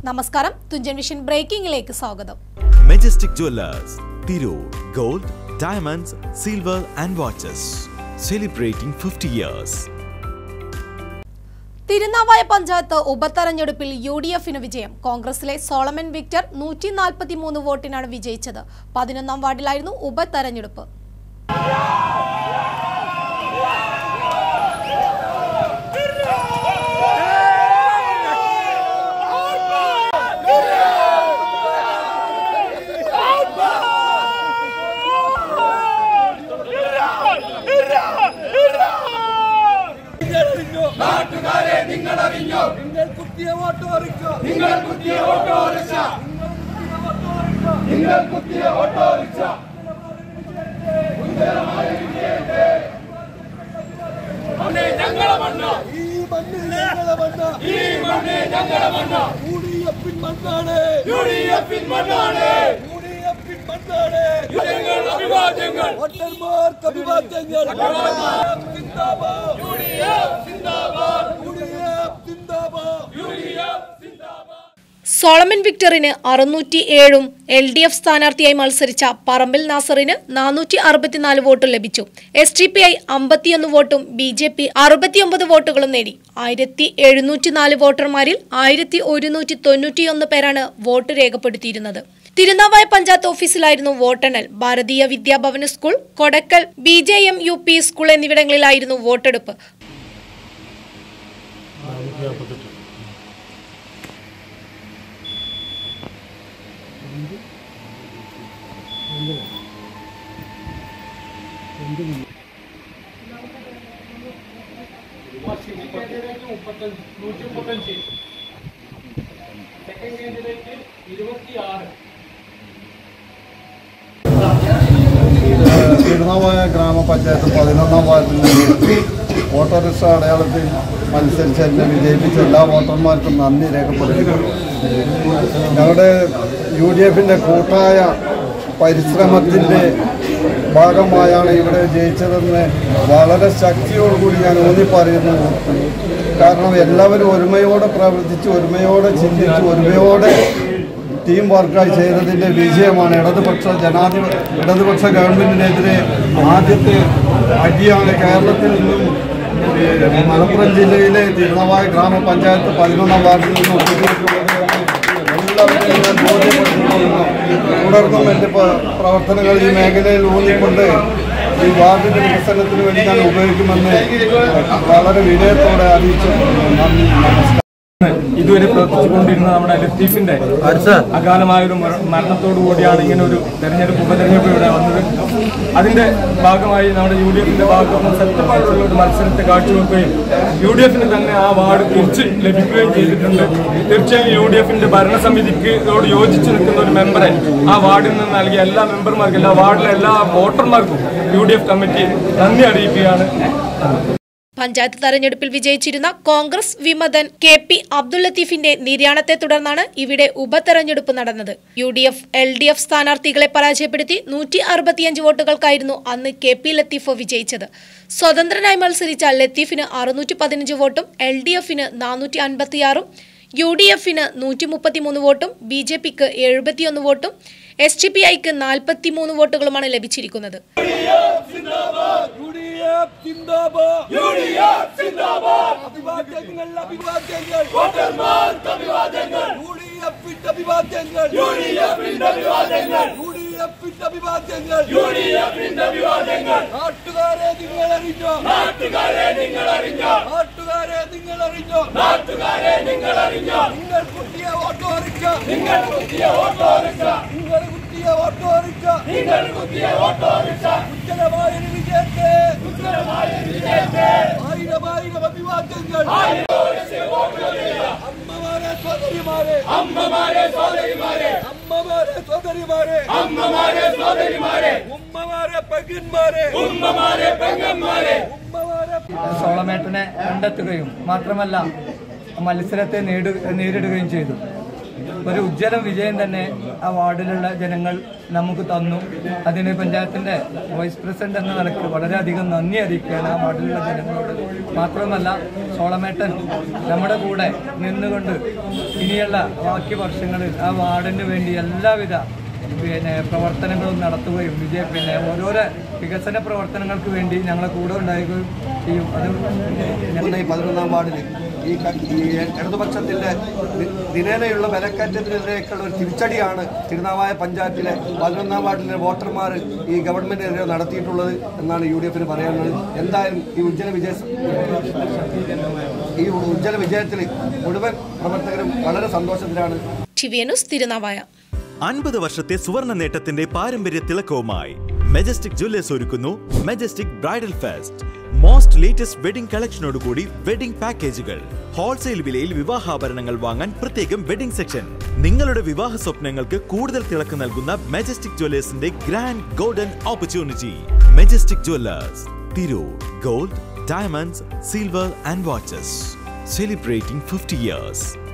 നമസ്കാരം തുഞ്ചൻ വിഷൻ ബ്രേക്കിംഗിലേക്ക് സ്വാഗതം Majestic Jewellers Tirur gold diamonds silver and watches celebrating fifty years Thirunavaya panchayat ഉപതെരഞ്ഞെടുപ്പിൽ യു ഡി എഫിന് വിജയം കോൺഗ്രസിലെ സോളമൻ വിക്ടർ നൂറ്റി നാൽപ്പത്തി മൂന്ന് വോട്ടിനാണ് വിജയിച്ചത് പതിനൊന്നാം വാർഡിലായിരുന്നു ഉപതെരഞ്ഞെടുപ്പ് നാട്ടുകാരെ നിങ്ങൾ അറിഞ്ഞോ നിങ്ങൾ കുത്തിയ വോട്ട് ഓറിച്ചോ നിങ്ങൾ കുത്തിയ വോട്ട് ഓറിച്ച നിങ്ങൾ കുത്തിയ വോട്ട് ഓറിച്ച ഞങ്ങളെ മണ്ണ ഈ മണ്ണിൽ ഞങ്ങളെ മണ്ണ ഈ മണ്ണ് ഞങ്ങളെ മണ്ണ യു ഡി എഫിൻ മണ്ണാണ് യു ഡി എഫിൻ മണ്ണാണ് യു ഡി എഫിൻ മണ്ണാണ് അഭിവാദ്യങ്ങൾ വോട്ടർമാർക്ക് അഭിവാദ്യങ്ങൾ സിന്ദാബാദ് യു ഡി എഫ് സിന്ദാബാദ് യു ഡി എഫ് സിന്ദാബാദ് യു ഡി എഫ് സിന്ദാബാദ് സോളമൻ വിക്ടറിന് അറുന്നൂറ്റി ഏഴും എൽ ഡി എഫ് സ്ഥാനാർത്ഥിയായി മത്സരിച്ച പറമ്പിൽ നാസറിന് നാനൂറ്റി അറുപത്തിനാല് വോട്ടും ലഭിച്ചു എസ് ഡി പി ഐ അമ്പത്തിയൊന്ന് വോട്ടും ബി ജെ പി അറുപത്തിയൊമ്പത് വോട്ടുകളും നേടി ആയിരത്തി എഴുന്നൂറ്റി നാല് വോട്ടർമാരിൽ ആയിരത്തി ഒരുന്നൂറ്റി തൊണ്ണൂറ്റിയൊന്ന് പേരാണ് വോട്ട് രേഖപ്പെടുത്തിയിരുന്നത് തിരുനാവായ പഞ്ചായത്ത് ഓഫീസിലായിരുന്നു വോട്ടെണ്ണൽ Bharatiya Vidyabhavana school Kodakkal B J M U P school എന്നിവിടങ്ങളിലായിരുന്നു വോട്ടെടുപ്പ് തിരുനാവായ ഗ്രാമപഞ്ചായത്ത് പതിനൊന്നാം വാർഡിൽ നിന്ന് ഓട്ടോറിക്ഷ അടയാളത്തിൽ മത്സരിച്ച് എന്നെ വിജയിപ്പിച്ച എല്ലാ വോട്ടർമാർക്കും നന്ദി രേഖപ്പെടുത്തിക്കുന്നു ഞങ്ങളുടെ യു ഡി എഫിൻ്റെ കൂട്ടായ പരിശ്രമത്തിൻ്റെ ഭാഗമായാണ് ഇവിടെ ജയിച്ചതെന്ന് വളരെ ശക്തിയോടുകൂടി ഞാൻ ഊന്നി പറയുന്നു കാരണം എല്ലാവരും ഒരുമയോടെ പ്രവർത്തിച്ച് ഒരുമയോടെ ചിന്തിച്ച് ഒരുമയോടെ ടീം വർക്കായി ചെയ്തതിൻ്റെ വിജയമാണ് ഇടതുപക്ഷ ജനാധിപ ഇടതുപക്ഷ ഗവൺമെൻറ്റിനെതിരെ ആദ്യത്തെ അടിയാണ് കേരളത്തിൽ നിന്നും ഏഹ്, മലപ്പുറം ജില്ലയിലെ തിരുനാവായ ഗ്രാമപഞ്ചായത്ത് പതിനൊന്നാം വാർഡിൽ നിന്നും കിട്ടിയിട്ടുള്ളത് എല്ലാവരെയും ഞാൻ ബോധ്യപ്പെടുത്തിക്കൊള്ളുന്നു തുടർന്നും എൻ്റെ പ- പ്രവർത്തനങ്ങൾ ഈ മേഖലയിൽ ഊന്നിക്കൊണ്ട് ഈ വാർഡിൻ്റെ വികസനത്തിന് വേണ്ടി ഞാൻ ഉപയോഗിക്കുമെന്ന് വളരെ വിനയത്തോടെ അറിയിച്ചു നന്ദി നമസ്കാരം ഇതുവരെ പ്രവർത്തിച്ചുകൊണ്ടിരുന്ന നമ്മുടെ ലത്തീഫിന്റെ അകാലമായ ഒരു മര- മരണത്തോടു കൂടിയാണ് ഇങ്ങനെ ഒരു തെരഞ്ഞെടുപ്പ് ഉപതെരഞ്ഞെടുപ്പ് ഇവിടെ വന്നത് അതിന്റെ ഭാഗമായി നമ്മുടെ യു ഡി എഫിന്റെ ഭാഗത്തു നിന്ന് ശക്തമായിട്ടുള്ള ഒരു മത്സരത്തെ കാഴ്ചവെക്കുകയും യു ഡി എഫിന് തന്നെ ആ വാർഡ് തിരിച്ച് ലഭിക്കുകയും ചെയ്തിട്ടുണ്ട് തീർച്ചയായും യു ഡി എഫിന്റെ ഭരണസമിതിക്ക് യോട് യോജിച്ച് നിൽക്കുന്ന ഒരു മെമ്പറെ ആ വാർഡിൽ നിന്ന് നൽകിയ എല്ലാ മെമ്പർമാർക്കും എല്ലാ വാർഡിലെ എല്ലാ വോട്ടർമാർക്കും യു ഡി എഫ് കമ്മിറ്റി നന്ദി അറിയിക്കുകയാണ് പഞ്ചായത്ത് തെരഞ്ഞെടുപ്പിൽ വിജയിച്ചിരുന്ന കോൺഗ്രസ് വിമതൻ കെ പി അബ്ദുൽ ലത്തീഫിന്റെ നിര്യാണത്തെ തുടർന്നാണ് ഇവിടെ ഉപതെരഞ്ഞെടുപ്പ് നടന്നത് U D F L D F സ്ഥാനാർത്ഥികളെ പരാജയപ്പെടുത്തി നൂറ്റി അറുപത്തിയഞ്ച് വോട്ടുകൾക്കായിരുന്നു അന്ന് കെ പി ലത്തീഫ് വിജയിച്ചത് സ്വതന്ത്രനായി മത്സരിച്ച ലത്തീഫിന് അറുന്നൂറ്റി പതിനഞ്ച് വോട്ടും എൽ ഡി എഫിന് നാനൂറ്റി അൻപത്തിയാറും യു ഡി എഫിന് നൂറ്റി മുപ്പത്തിമൂന്ന് വോട്ടും ബി ജെ പിക്ക് എഴുപത്തിയൊന്ന് വോട്ടും എസ് ടി പി ഐക്ക് നാൽപ്പത്തിമൂന്ന് വോട്ടുകളുമാണ് ലഭിച്ചിരിക്കുന്നത് യു ഡി എഫ് സിന്ദാബാദ് യു ഡി എഫ് സിന്ദാബാദ് അഭിവാദ്യങ്ങൾ അഭിവാദ്യങ്ങൾ വോട്ടർമാർക്ക് അഭിവാദ്യങ്ങൾ യു ഡി എഫിന്റെ അഭിവാദ്യങ്ങൾ യു ഡി എഫിന്റെ അഭിവാദ്യങ്ങൾ യു ഡി എഫിന്റെ അഭിവാദ്യങ്ങൾ യു ഡി എഫിന്റെ അഭിവാദ്യങ്ങൾ നാട്ടുകാരെ നിങ്ങൾ അറിഞ്ഞോ നാട്ടുകാരെ നിങ്ങൾ അറിഞ്ഞോ നാട്ടുകാരെ നിങ്ങൾ അറിഞ്ഞോ നാട്ടുകാരെ നിങ്ങൾ അറിഞ്ഞോ നിങ്ങൾ കുത്തിയ ഓട്ടോറിക്ഷ നിങ്ങൾ കുത്തിയ ഓട്ടോറിക്ഷ നിങ്ങൾ കുത്തിയ ഓട്ടോറിക്ഷ നിങ്ങൾ കുത്തിയ ഓട്ടോറിക്ഷ ഉജ്ജലമായ ഒരു വിജയത്തെ ഉജ്ജലമായ ഒരു വിജയത്തെ ആയിരം ആയിരം അഭിവാദ്യങ്ങൾ അമ്മമാരെ സോദരിമാരെ അമ്മമാരെ സോദരിമാരെ അമ്മമാരെ സോദരിമാരെ അമ്മമാരെ സോദരിമാരെ ഉമ്മമാരെ പെങ്ങന്മാരെ ഉമ്മമാരെ പെങ്ങന്മാരെ ഉമ്മമാരെ സോളമേട്ടനെ കണ്ടെത്തുകയും മാത്രമല്ല മത്സരത്തെ നേടു നേരിടുകയും ചെയ്തു ഒരു ഉജ്ജ്വല വിജയം തന്നെ ആ വാർഡിലുള്ള ജനങ്ങൾ നമുക്ക് തന്നു അതിന് പഞ്ചായത്തിൻ്റെ വൈസ് പ്രസിഡന്റ് എന്ന നിലക്ക് വളരെയധികം നന്ദി അറിയിക്കുകയാണ് ആ വാർഡിലുള്ള ജനങ്ങളോട് മാത്രമല്ല സോളമേട്ടൻ നമ്മുടെ കൂടെ നിന്നുകൊണ്ട് ഇനിയുള്ള ബാക്കി വർഷങ്ങളിൽ ആ വാർഡിന് വേണ്ടി എല്ലാവിധ പിന്നെ പ്രവർത്തനങ്ങളും നടത്തുകയും വിജയ പിന്നെ ഓരോരോ വികസന പ്രവർത്തനങ്ങൾക്ക് വേണ്ടി ഞങ്ങളെ കൂടെ ഉണ്ടാവുകയും ചെയ്യും അത് ഞങ്ങളുടെ ഈ പതിനൊന്നാം വാർഡിൽ ഈ ക- ഈ ഇടതുപക്ഷത്തിന്റെ ദി- ദിനേനയുള്ള വിലക്കയറ്റത്തിനെതിരെയൊക്കെയുള്ള ഒരു തിരിച്ചടിയാണ് തിരുനാവായ പഞ്ചായത്തിലെ പതിനൊന്നാം വാർഡിലെ വോട്ടർമാർ ഈ ഗവൺമെന്റിനെതിരെ നടത്തിയിട്ടുള്ളത് എന്നാണ് യു ഡി എഫിന് പറയാനുള്ളത് എന്തായാലും ഈ ഉജ്ജ്വല വിജയ ഈ ഉജ്ജ്വല വിജയത്തിൽ മുഴുവൻ പ്രവർത്തകരും വളരെ സന്തോഷത്തിലാണ് ടി വി ന്യൂസ് തിരുനാവായ അൻപത് വർഷത്തെ സുവർണ നേട്ടത്തിന്റെ പാരമ്പര്യ തിളക്കവുമായി മെജസ്റ്റിക് ജ്വല്ലേഴ്സ് ഒരുക്കുന്നു Majestic bridal fest most latest wedding കളക്ഷനോടുകൂടി വെഡിംഗ് പാക്കേജുകൾ ഹോൾസെയിൽ വിലയിൽ വിവാഹാഭരണങ്ങൾ വാങ്ങാൻ പ്രത്യേകം വെഡിംഗ് സെക്ഷൻ നിങ്ങളുടെ വിവാഹ സ്വപ്നങ്ങൾക്ക് കൂടുതൽ തിളക്കം നൽകുന്ന മെജസ്റ്റിക് ജ്വല്ലേഴ്സിന്റെ grand golden opportunity Majestic Jewellers Tirur gold diamonds silver and watches celebrating fifty years